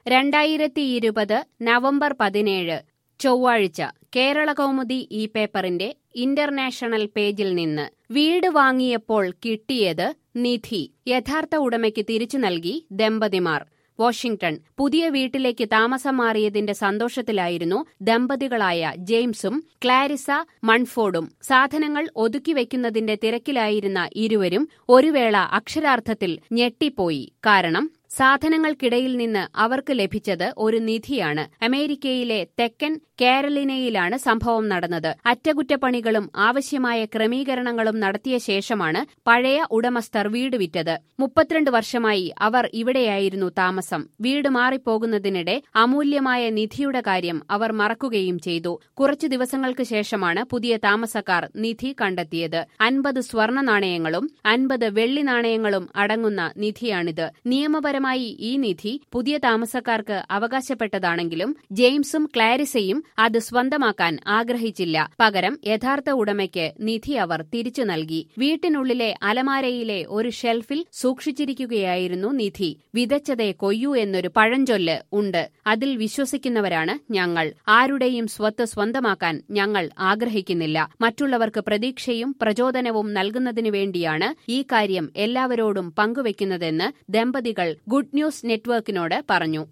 രണ്ടായിരത്തി ഇരുപത് നവംബർ പതിനേഴ് ചൊവ്വാഴ്ച കേരളകൗമുദി ഈ പേപ്പറിന്റെ ഇന്റർനാഷണൽ പേജിൽ നിന്ന് വീട് വാങ്ങിയപ്പോൾ കിട്ടിയത് നിധി യഥാർത്ഥ ഉടമയ്ക്ക് തിരിച്ചു നൽകി ദമ്പതിമാർ വാഷിംഗ്ടൺ പുതിയ വീട്ടിലേക്ക് താമസം മാറിയതിന്റെ സന്തോഷത്തിലായിരുന്നു ദമ്പതികളായ ജെയിംസും ക്ലാരിസ മൺഫോർഡും സാധനങ്ങൾ ഒതുക്കിവെക്കുന്നതിന്റെ തിരക്കിലായിരുന്ന ഇരുവരും ഒരു വേള അക്ഷരാർത്ഥത്തിൽ ഞെട്ടിപ്പോയി കാരണം സാധനങ്ങൾക്കിടയിൽ നിന്ന് അവർക്ക് ലഭിച്ചത് ഒരു നിധിയാണ് അമേരിക്കയിലെ തെക്കൻ കാരലിനയിലാണ് സംഭവം നടന്നത് അറ്റകുറ്റപ്പണികളും ആവശ്യമായ ക്രമീകരണങ്ങളും നടത്തിയ ശേഷമാണ് പഴയ ഉടമസ്ഥർ വീട് വിറ്റത് മുപ്പത്തിരണ്ട് വർഷമായി അവർ ഇവിടെയായിരുന്നു താമസം വീട് മാറിപ്പോകുന്നതിനിടെ അമൂല്യമായ നിധിയുടെ കാര്യം അവർ മറക്കുകയും ചെയ്തു കുറച്ചു ദിവസങ്ങൾക്ക് ശേഷമാണ് പുതിയ താമസക്കാർ നിധി കണ്ടെത്തിയത് അൻപത് സ്വർണ നാണയങ്ങളും അൻപത് വെള്ളി നാണയങ്ങളും അടങ്ങുന്ന നിധിയാണിത് നിയമപരമായി ഈ നിധി പുതിയ താമസക്കാർക്ക് അവകാശപ്പെട്ടതാണെങ്കിലും ജെയിംസും ക്ലാരിസയും അത് സ്വന്തമാക്കാൻ ആഗ്രഹിച്ചില്ല പകരം യഥാർത്ഥ ഉടമയ്ക്ക് നിധി അവർ തിരിച്ചു നൽകി വീട്ടിനുള്ളിലെ അലമാരയിലെ ഒരു ഷെൽഫിൽ സൂക്ഷിച്ചിരിക്കുകയായിരുന്നു നിധി വിതച്ചതേ കൊയ്യൂ എന്നൊരു പഴഞ്ചൊല്ല് ഉണ്ട് അതിൽ വിശ്വസിക്കുന്നവരാണ് ഞങ്ങൾ ആരുടെയും സ്വത്ത് സ്വന്തമാക്കാൻ ഞങ്ങൾ ആഗ്രഹിക്കുന്നില്ല മറ്റുള്ളവർക്ക് പ്രതീക്ഷയും പ്രചോദനവും നൽകുന്നതിനു വേണ്ടിയാണ് ഈ കാര്യം എല്ലാവരോടും പങ്കുവെക്കുന്നതെന്ന് ദമ്പതികൾ ഗുഡ് ന്യൂസ് നെറ്റ്വർക്കിനോട് പറഞ്ഞു